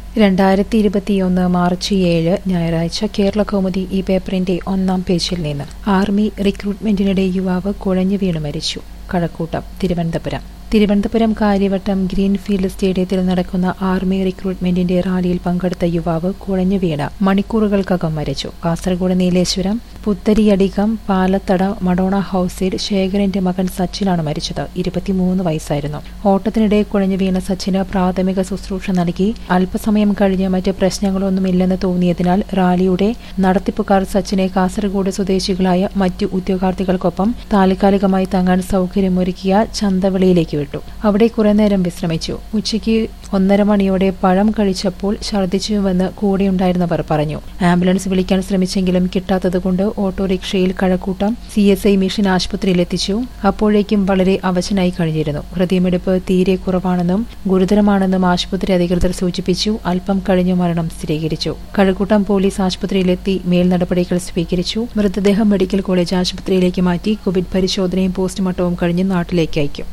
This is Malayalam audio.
രണ്ടായിരത്തി ഇരുപത്തിയൊന്ന് മാർച്ച് ഏഴ് ഞായറാഴ്ച കേരള കൗമുദി ഈ പേപ്പറിന്റെ ഒന്നാം പേജിൽ നിന്ന് ആർമി റിക്രൂട്ട്മെന്റിനിടെ യുവാവ് കുഴഞ്ഞു വീണ് മരിച്ചു കഴക്കൂട്ടം തിരുവനന്തപുരം തിരുവനന്തപുരം കാര്യവട്ടം ഗ്രീൻഫീൽഡ് സ്റ്റേഡിയത്തിൽ നടക്കുന്ന ആർമി റിക്രൂട്ട്മെന്റിന്റെ റാലിയിൽ പങ്കെടുത്ത യുവാവ് കുഴഞ്ഞു വീണ് മണിക്കൂറുകൾക്കകം മരിച്ചു കാസർഗോഡ് നീലേശ്വരം പുത്തരിയടികം പാലത്തട മഡോണ ഹൌസിൽ ശേഖരന്റെ മകൻ സച്ചിനാണ് മരിച്ചത് ഇരുപത്തിമൂന്ന് വയസ്സായിരുന്നു ഓട്ടത്തിനിടെ കുഴഞ്ഞു വീണ സച്ചിന് പ്രാഥമിക ശുശ്രൂഷ നൽകി അല്പസമയം കഴിഞ്ഞ് മറ്റ് പ്രശ്നങ്ങളൊന്നുമില്ലെന്ന് തോന്നിയതിനാൽ റാലിയുടെ നടത്തിപ്പുകാർ സച്ചിനെ കാസർഗോഡ് സ്വദേശികളായ മറ്റു ഉദ്യോഗാർത്ഥികൾക്കൊപ്പം താൽക്കാലികമായി തങ്ങാൻ സൗകര്യമൊരുക്കിയ ചന്തവിളിയിലേക്ക് വിട്ടു അവിടെ കുറെ നേരം വിശ്രമിച്ചു ഉച്ചയ്ക്ക് ഒന്നര മണിയോടെ പഴം കഴിച്ചപ്പോൾ ഛർദ്ദിച്ചുവെന്ന് കൂടെയുണ്ടായിരുന്നവർ പറഞ്ഞു ആംബുലൻസ് വിളിക്കാൻ ശ്രമിച്ചെങ്കിലും കിട്ടാത്തതുകൊണ്ട് ഓട്ടോറിക്ഷയിൽ Kazhakoottam C S I mission ആശുപത്രിയിൽ എത്തിച്ചു അപ്പോഴേക്കും വളരെ അവശനായി കഴിഞ്ഞിരുന്നു ഹൃദയമിടിപ്പ് തീരെ കുറവാണെന്നും ഗുരുതരമാണെന്നും ആശുപത്രി അധികൃതർ സൂചിപ്പിച്ചു അല്പം കഴിഞ്ഞു മരണം സ്ഥിരീകരിച്ചു കഴക്കൂട്ടം പോലീസ് ആശുപത്രിയിലെത്തി മേൽനടപടികൾ സ്വീകരിച്ചു മൃതദേഹം മെഡിക്കൽ കോളേജ് ആശുപത്രിയിലേക്ക് മാറ്റി കോവിഡ് പരിശോധനയും പോസ്റ്റ്മോർട്ടവും കഴിഞ്ഞ് നാട്ടിലേക്ക് അയക്കും